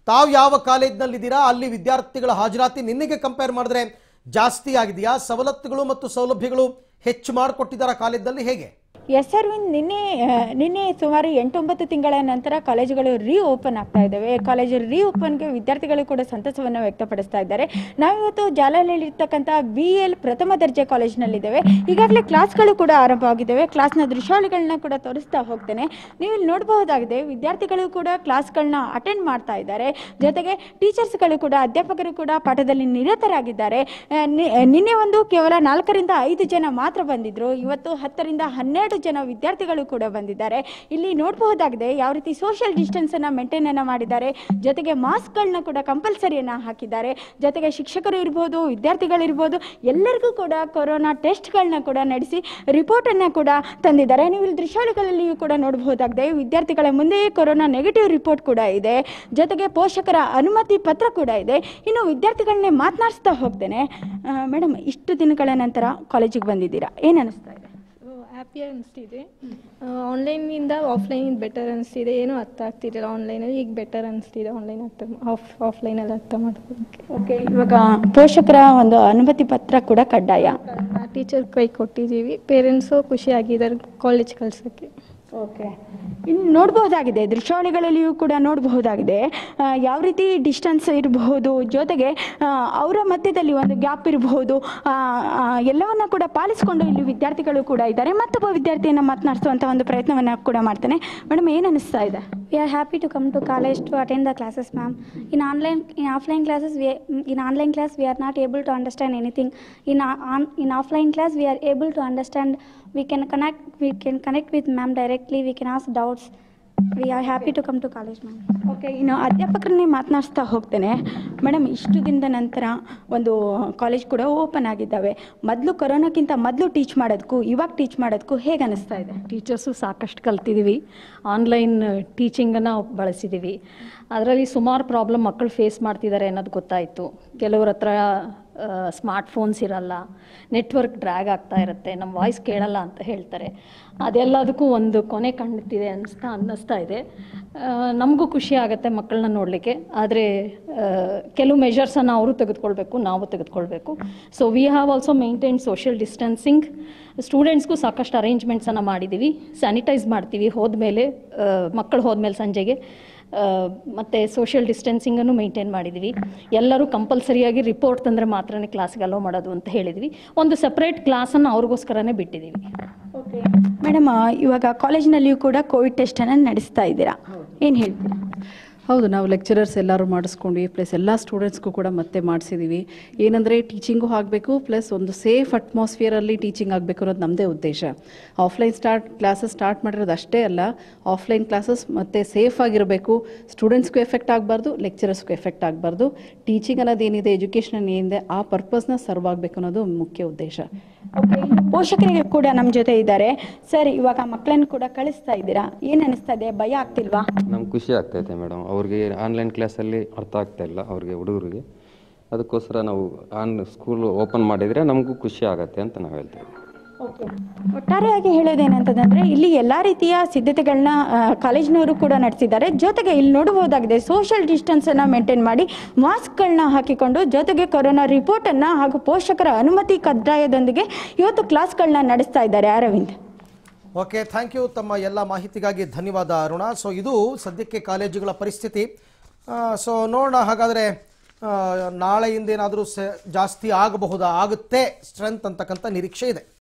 ತಾವು ಯಾವ ಕಾಲೇಜ್ನಲ್ಲಿದ್ದೀರಾ ಅಲ್ಲಿ ವಿದ್ಯಾರ್ಥಿಗಳ ಹಾಜರಾತಿ ನಿನ್ನೆಗೆ ಕಂಪೇರ್ ಮಾಡಿದ್ರೆ ಜಾಸ್ತಿ ಆಗಿದೆಯಾ ಸವಲತ್ತುಗಳು ಮತ್ತು ಸೌಲಭ್ಯಗಳು ಹೆಚ್ಚು ಮಾಡಿಕೊಟ್ಟಿದ್ದಾರಾ ಕಾಲೇಜ್ನಲ್ಲಿ ಹೇಗೆ ಎಸ್ ಅರವಿಂದ್ ನಿನ್ನೆ ಆ, ನಿನ್ನೆ ಸುಮಾರು ಎಂಟೊಂಬತ್ತು ತಿಂಗಳ ನಂತರ ಕಾಲೇಜುಗಳು ರೀ ಓಪನ್ ಆಗ್ತಾ ಇದ್ದಾವೆ ಕಾಲೇಜು ರೀ ಓಪನ್ಗೆ ವಿದ್ಯಾರ್ಥಿಗಳು ಕೂಡ ಸಂತಸವನ್ನು ವ್ಯಕ್ತಪಡಿಸ್ತಾ ಇದ್ದಾರೆ ನಾವಿವತ್ತು ಜಾಲಹಳ್ಳಿಯಲ್ಲಿರ್ತಕ್ಕಂಥ ಬಿ ಎಲ್ ಪ್ರಥಮ ದರ್ಜೆ ಕಾಲೇಜಿನಲ್ಲಿದ್ದೇವೆ ಈಗಾಗಲೇ ಕ್ಲಾಸ್ಗಳು ಕೂಡ ಆರಂಭವಾಗಿದ್ದಾವೆ ಕ್ಲಾಸ್ನ ದೃಶ್ಯಾವಳಿಗಳನ್ನ ಕೂಡ ತೋರಿಸ್ತಾ ಹೋಗ್ತೇನೆ ನೀವು ಇಲ್ಲಿ ನೋಡಬಹುದಾಗಿದೆ ವಿದ್ಯಾರ್ಥಿಗಳು ಕೂಡ ಕ್ಲಾಸ್ಗಳನ್ನ ಅಟೆಂಡ್ ಮಾಡ್ತಾ ಇದ್ದಾರೆ ಜೊತೆಗೆ ಟೀಚರ್ಸ್ಗಳು ಕೂಡ ಅಧ್ಯಾಪಕರು ಕೂಡ ಪಾಠದಲ್ಲಿ ನಿರತರಾಗಿದ್ದಾರೆ ಆ, ನಿ- ನಿನ್ನೆ ಒಂದು ಕೇವಲ ನಾಲ್ಕರಿಂದ ಐದು ಜನ ಮಾತ್ರ ಬಂದಿದ್ರು ಇವತ್ತು ಹತ್ತರಿಂದ ಹನ್ನೆರಡು ಜನ ವಿದ್ಯಾರ್ಥಿಗಳು ಕೂಡ ಬಂದಿದ್ದಾರೆ ಇಲ್ಲಿ ನೋಡಬಹುದಾಗಿದೆ ಯಾವ ರೀತಿ ಸೋಷಿಯಲ್ ಡಿಸ್ಟೆನ್ಸ್ ಅನ್ನ ಮೇಂಟೈನ್ ಅನ್ನ ಮಾಡಿದ್ದಾರೆ ಜೊತೆಗೆ ಮಾಸ್ಕ್ಗಳನ್ನ ಕೂಡ ಕಂಪಲ್ಸರಿಯನ್ನ ಹಾಕಿದ್ದಾರೆ ಜೊತೆಗೆ ಶಿಕ್ಷಕರು ಇರ್ಬೋದು ವಿದ್ಯಾರ್ಥಿಗಳಿರ್ಬೋದು ಎಲ್ಲರಿಗೂ ಕೂಡ ಕೊರೋನಾ ಟೆಸ್ಟ್ಗಳನ್ನ ಕೂಡ ನಡೆಸಿ ರಿಪೋರ್ಟ್ ಅನ್ನ ಕೂಡ ತಂದಿದ್ದಾರೆ ನೀವು ಇಲ್ಲಿ ದೃಶ್ಯಾವಳಿಗಳಲ್ಲಿಯೂ ಕೂಡ ನೋಡಬಹುದಾಗಿದೆ ವಿದ್ಯಾರ್ಥಿಗಳ ಮುಂದೆಯೇ ಕೊರೋನಾ ನೆಗೆಟಿವ್ ರಿಪೋರ್ಟ್ ಕೂಡ ಇದೆ ಜೊತೆಗೆ ಪೋಷಕರ ಅನುಮತಿ ಪತ್ರ ಕೂಡ ಇದೆ ಇನ್ನು ವಿದ್ಯಾರ್ಥಿಗಳನ್ನೇ ಮಾತನಾಡಿಸ್ತಾ ಹೋಗ್ತೇನೆ ಮೇಡಮ್ ಇಷ್ಟು ದಿನಗಳ ನಂತರ ಕಾಲೇಜಿಗೆ ಬಂದಿದ್ದೀರಾ ಏನು ಅನಿಸ್ತಾ ಇದೆ ಹ್ಯಾಪಿ ಅನಿಸ್ತಿದೆ ಆನ್ಲೈನಿಂದ ಆಫ್ಲೈನ್ ಬೆಟರ್ ಅನಿಸ್ತಿದೆ ಏನೂ ಅರ್ಥ ಆಗ್ತಿರಲಿಲ್ಲ ಆನ್ಲೈನಲ್ಲಿ ಈಗ ಬೆಟರ್ ಅನಿಸ್ತಿದೆ ಆನ್ಲೈನ್ ಅರ್ಥ ಆಫ್ ಆಫ್ಲೈನಲ್ಲಿ ಅರ್ಥ ಮಾಡ್ಕೊಳ್ಳೋಕ್ಕೆ ಓಕೆ ಇವಾಗ ಪೋಷಕರ ಒಂದು ಅನುಮತಿ ಪತ್ರ ಕೂಡ ಕಡ್ಡಾಯ ಟೀಚರ್ ಕೈ ಕೊಟ್ಟಿದ್ದೀವಿ ಪೇರೆಂಟ್ಸು ಖುಷಿಯಾಗಿದ್ದಾರೆ ಕಾಲೇಜ್ ಕಳ್ಸೋಕ್ಕೆ ಓಕೆ ಇನ್ನು ನೋಡಬಹುದಾಗಿದೆ ದೃಶ್ಯಾವಳಿಗಳಲ್ಲಿಯೂ ಕೂಡ ನೋಡಬಹುದಾಗಿದೆ ಆ, ಯಾವ ರೀತಿ ಡಿಸ್ಟೆನ್ಸ್ ಇರಬಹುದು ಜೊತೆಗೆ ಆ, ಅವರ ಮಧ್ಯದಲ್ಲಿ ಒಂದು ಗ್ಯಾಪ್ ಇರಬಹುದು ಆ, ಆ, ಎಲ್ಲವನ್ನ ಕೂಡ ಪಾಲಿಸಿಕೊಂಡು ಇಲ್ಲಿ ವಿದ್ಯಾರ್ಥಿಗಳು ಕೂಡ ಇದ್ದಾರೆ ಮತ್ತೊಬ್ಬ ವಿದ್ಯಾರ್ಥಿಯನ್ನು ಮಾತನಾಡಿಸುವಂಥ ಒಂದು ಪ್ರಯತ್ನವನ್ನು ಕೂಡ ಮಾಡ್ತೇನೆ ಮೇಡಮ್ ಏನು ಅನಿಸ್ತಾ ಇದೆ We are happy to come to college to attend the classes, ma'am. In online, in offline classes, we in online class we are not able to understand anything. In o- on in offline class, we are able to understand. We can connect. We can connect with ma'am directly. We can ask doubts. We are happy to come to college, ma'am. Okay ಇನ್ನು ಅಧ್ಯಾಪಕರನ್ನೇ ಮಾತನಾಡಿಸ್ತಾ ಹೋಗ್ತೇನೆ madam ಇಷ್ಟು ದಿನದ ನಂತರ ಒಂದು college ಕೂಡ open ಆಗಿದ್ದಾವೆ ಮೊದಲು ಕೊರೋನಾಕ್ಕಿಂತ ಮೊದಲು ಟೀಚ್ ಮಾಡೋದಕ್ಕೂ ಇವಾಗ ಟೀಚ್ ಮಾಡೋದಕ್ಕೂ ಹೇಗೆ ಅನಿಸ್ತಾ ಇದೆ ಟೀಚರ್ಸು ಸಾಕಷ್ಟು ಕಲ್ತಿದ್ದೀವಿ ಆನ್ಲೈನ್ ಟೀಚಿಂಗನ್ನು ಬಳಸಿದ್ದೀವಿ ಅದರಲ್ಲಿ ಸುಮಾರು ಪ್ರಾಬ್ಲಮ್ ಮಕ್ಕಳು ಫೇಸ್ ಮಾಡ್ತಿದ್ದಾರೆ ಅನ್ನೋದು ಗೊತ್ತಾಯಿತು ಕೆಲವ್ರ ಹತ್ರ ಸ್ಮಾರ್ಟ್ಫೋನ್ಸ್ ಇರಲ್ಲ ನೆಟ್ವರ್ಕ್ ಡ್ರ್ಯಾಗ್ ಆಗ್ತಾ ಇರುತ್ತೆ ನಮ್ಮ ವಾಯ್ಸ್ ಕೇಳಲ್ಲ ಅಂತ ಹೇಳ್ತಾರೆ ಅದೆಲ್ಲದಕ್ಕೂ ಒಂದು ಕೊನೆ ಕಂಡಿಟ್ಟಿದೆ ಅನಿಸ್ತಾ ಅನ್ನಿಸ್ತಾ ಇದೆ ನಮಗೂ ಖುಷಿ ಆಗುತ್ತೆ ಮಕ್ಕಳನ್ನ ನೋಡಲಿಕ್ಕೆ ಆದರೆ ಕೆಲವು ಮೆಷರ್ಸನ್ನು ಅವರು ತೆಗೆದುಕೊಳ್ಬೇಕು ನಾವು ತೆಗೆದುಕೊಳ್ಬೇಕು so we have also maintain social distancing ಸ್ಟೂಡೆಂಟ್ಸ್ಗೂ ಸಾಕಷ್ಟು ಅರೇಂಜ್ಮೆಂಟ್ಸನ್ನು ಮಾಡಿದ್ದೀವಿ ಸ್ಯಾನಿಟೈಸ್ ಮಾಡ್ತೀವಿ ಹೋದ್ಮೇಲೆ ಮಕ್ಕಳು ಹೋದ್ಮೇಲೆ ಸಂಜೆಗೆ ಮತ್ತು ಸೋಷಿಯಲ್ ಡಿಸ್ಟೆನ್ಸಿಂಗನ್ನು ಮೇಂಟೈನ್ ಮಾಡಿದ್ದೀವಿ ಎಲ್ಲರೂ ಕಂಪಲ್ಸರಿಯಾಗಿ ರಿಪೋರ್ಟ್ ತಂದರೆ ಮಾತ್ರನೇ ಕ್ಲಾಸ್ಗೆ ಅಲೋ ಮಾಡೋದು ಅಂತ ಹೇಳಿದ್ವಿ ಒಂದು ಸಪ್ರೇಟ್ ಕ್ಲಾಸನ್ನು ಅವ್ರಿಗೋಸ್ಕರನೇ ಬಿಟ್ಟಿದ್ದೀವಿ ಓಕೆ ಮೇಡಮ್ ಇವಾಗ ಕಾಲೇಜಿನಲ್ಲಿಯೂ ಕೂಡ ಕೋವಿಡ್ ಟೆಸ್ಟನ್ನು ನಡೆಸ್ತಾ ಇದ್ದೀರಾ ಏನು ಹೇಳ್ತೀರಾ ಹೌದು ನಾವು ಲೆಕ್ಚರರ್ಸ್ ಎಲ್ಲರೂ ಮಾಡಿಸ್ಕೊಂಡ್ವಿ ಪ್ಲಸ್ ಎಲ್ಲ ಸ್ಟೂಡೆಂಟ್ಸ್ಗೂ ಕೂಡ ಮತ್ತೆ ಮಾಡಿಸಿದ್ದೀವಿ ಏನಂದರೆ ಟೀಚಿಂಗು ಆಗಬೇಕು ಪ್ಲಸ್ ಒಂದು ಸೇಫ್ ಅಟ್ಮಾಸ್ಫಿಯರಲ್ಲಿ ಟೀಚಿಂಗ್ ಆಗಬೇಕು ಅನ್ನೋದು ನಮ್ಮದೇ ಉದ್ದೇಶ ಆಫ್ಲೈನ್ ಸ್ಟಾರ್ಟ್ ಕ್ಲಾಸಸ್ ಸ್ಟಾರ್ಟ್ ಮಾಡಿರೋದು ಅಷ್ಟೇ ಅಲ್ಲ ಆಫ್ಲೈನ್ ಕ್ಲಾಸಸ್ ಮತ್ತು ಸೇಫ್ ಆಗಿರಬೇಕು ಸ್ಟೂಡೆಂಟ್ಸ್ಗೂ ಎಫೆಕ್ಟ್ ಆಗಬಾರ್ದು ಲೆಕ್ಚರರ್ಸ್ಗೂ ಎಫೆಕ್ಟ್ ಆಗಬಾರ್ದು ಟೀಚಿಂಗ್ ಅನ್ನೋದೇನಿದೆ ಎಜುಕೇಷನ್ ಏನಿದೆ ಆ ಪರ್ಪಸ್ನ ಸರ್ವ್ ಆಗಬೇಕು ಅನ್ನೋದು ಮುಖ್ಯ ಉದ್ದೇಶ ಓಕೆ ಇನ್ನು ಪೋಷಕರಿಗೆ ಕೂಡ ನಮ್ಮ ಜೊತೆ ಇದ್ದಾರೆ ಸರ್ ಇವಾಗ ಮಕ್ಕಳನ್ನು ಕೂಡ ಕಳಿಸ್ತಾ ಇದ್ದೀರಾ ಏನು ಅನಿಸ್ತಾ ಇದೆ ಭಯ ಆಗ್ತಿಲ್ವಾ ನಮ್ಗೆ ಖುಷಿ ಆಗ್ತೈತೆ ಮೇಡಮ್ ಅವ್ರಿಗೆ ಆನ್ಲೈನ್ ಕ್ಲಾಸಲ್ಲಿ ಅರ್ಥ ಆಗ್ತಾ ಇಲ್ಲ ಅವ್ರಿಗೆ ಹುಡುಗರಿಗೆ ಅದಕ್ಕೋಸ್ಕರ ನಾವು ಆನ್ ಸ್ಕೂಲ್ ಓಪನ್ ಮಾಡಿದರೆ ನಮಗೂ ಖುಷಿ ಆಗತ್ತೆ ಅಂತ ನಾವು ಹೇಳ್ತೇವೆ ಓಕೆ ಒಟ್ಟಾರೆಯಾಗಿ ಹೇಳೋದೇನಂತಂದ್ರೆ ಇಲ್ಲಿ ಎಲ್ಲ ರೀತಿಯ ಸಿದ್ಧತೆಗಳನ್ನ ಕಾಲೇಜಿನವರು ಕೂಡ ನಡೆಸಿದ್ದಾರೆ ಜೊತೆಗೆ ಇಲ್ಲಿ ನೋಡಬಹುದಾಗಿದೆ ಸೋಷಿಯಲ್ ಡಿಸ್ಟೆನ್ಸ್ ಅನ್ನ ಮೇಂಟೈನ್ ಮಾಡಿ ಮಾಸ್ಕ್ಗಳನ್ನ ಹಾಕಿಕೊಂಡು ಜೊತೆಗೆ ಕೊರೋನಾ ರಿಪೋರ್ಟ್ ಅನ್ನ ಹಾಗೂ ಪೋಷಕರ ಅನುಮತಿ ಕಡ್ಡಾಯದೊಂದಿಗೆ ಇವತ್ತು ಕ್ಲಾಸ್ಗಳನ್ನ ನಡೆಸ್ತಾ ಇದ್ದಾರೆ ಅರವಿಂದ್ ಓಕೆ ಥ್ಯಾಂಕ್ ಯು ತಮ್ಮ ಎಲ್ಲ ಮಾಹಿತಿಗಾಗಿ ಧನ್ಯವಾದ ಅರುಣ ಸೊ ಇದು ಸದ್ಯಕ್ಕೆ ಕಾಲೇಜುಗಳ ಪರಿಸ್ಥಿತಿ ಸೊ ನೋಡೋಣ ಹಾಗಾದರೆ ನಾಳೆಯಿಂದ ಏನಾದರೂ ಜಾಸ್ತಿ ಆಗಬಹುದಾ ಆಗುತ್ತೆ ಸ್ಟ್ರೆಂತ್ ಅಂತಕ್ಕಂಥ ನಿರೀಕ್ಷೆ ಇದೆ